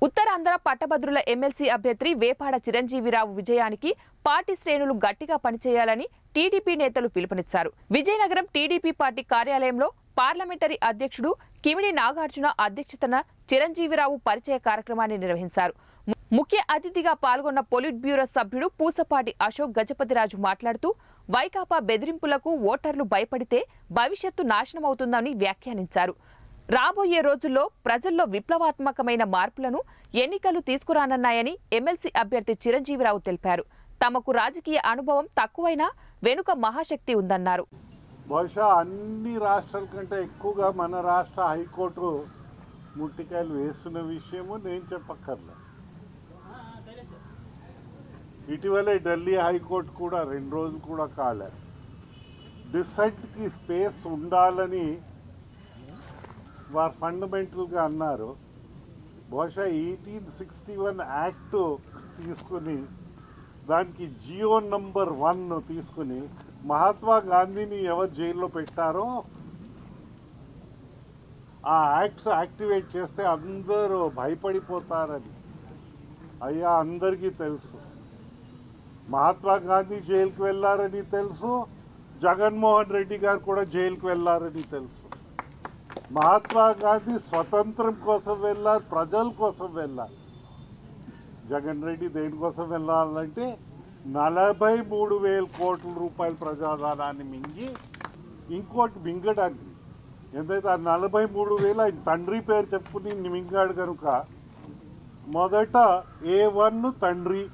ఉత్తరాంధ్ర పట్టభద్రుల ఎమ్మెల్సీ అభ్యర్థి వేపాడ చిరంజీవిరావు విజయానికి పార్టీ శ్రేణులు గట్టిగా పనిచేయాలని టీడీపీ నేతలు పిలుపునిచ్చారు విజయనగరం టీడీపీ పార్టీ కార్యాలయంలో పార్లమెంటరీ అధ్యక్షుడు కిమిడి నాగార్జున అధ్యక్షతన చిరంజీవిరావు పరిచయ కార్యక్రమాన్ని నిర్వహించారు ము- ముఖ్య అతిథిగా పాల్గొన్న పొలిట్ బ్యూరో సభ్యుడు పూసపాటి అశోక్ గజపతిరాజు మాట్లాడుతూ వైకాపా బెదిరింపులకు ఓటర్లు భయపడితే భవిష్యత్తు నాశనమవుతుందని వ్యాఖ్యానించారు రాబోయే రోజుల్లో ప్రజల్లో విప్లవాత్మకమైన మార్పులను ఎన్నికలు తీసుకురానున్నాయని ఎమ్మెల్సీ అభ్యర్థి చిరంజీవిరావు తెలిపారు తమకు రాజకీయ అనుభవం తక్కువైనా వెనుక మహాశక్తి ఉందన్నారు బహుశా అన్ని రాష్ట్రాల కంటే ఎక్కువగా మన రాష్ట్ర హైకోర్టు ముట్టికాయలు వేస్తున్న విషయము నేను చెప్పక్కర్లే ఇటీవలే ఢిల్లీ హైకోర్టు కూడా రెండు రోజులు కూడా కాలే డిసైడ్కి స్పేస్ ఉండాలని వారు ఫండమెంటల్గా అన్నారు బహుశా ఎయిటీన్ సిక్స్టీ వన్ యాక్ట్ తీసుకుని దానికి జియో నంబర్ వన్ తీసుకుని మహాత్మా గాంధీని ఎవరు జైల్లో పెట్టారో ఆ యాక్ట్స్ యాక్టివేట్ చేస్తే అందరూ భయపడిపోతారని అయ్యా అందరికీ తెలుసు మహాత్మా గాంధీ జైలుకి వెళ్ళారని తెలుసు జగన్మోహన్ రెడ్డి గారు కూడా జైలుకి వెళ్ళారని తెలుసు మహాత్మా గాంధీ స్వతంత్రం కోసం వెళ్ళారు ప్రజల కోసం వెళ్ళారు జగన్ రెడ్డి దేనికోసం వెళ్ళాలంటే నలభై మూడు వేల కోట్ల రూపాయల ప్రజాధనాన్ని మింగి ఇంకోటి మింగడానికి ఎంతైతే ఆ నలభై మూడు వేల ఆయన తండ్రి పేరు చెప్పుకుని మింగాడు కనుక మొదట ఏ వన్ తండ్రి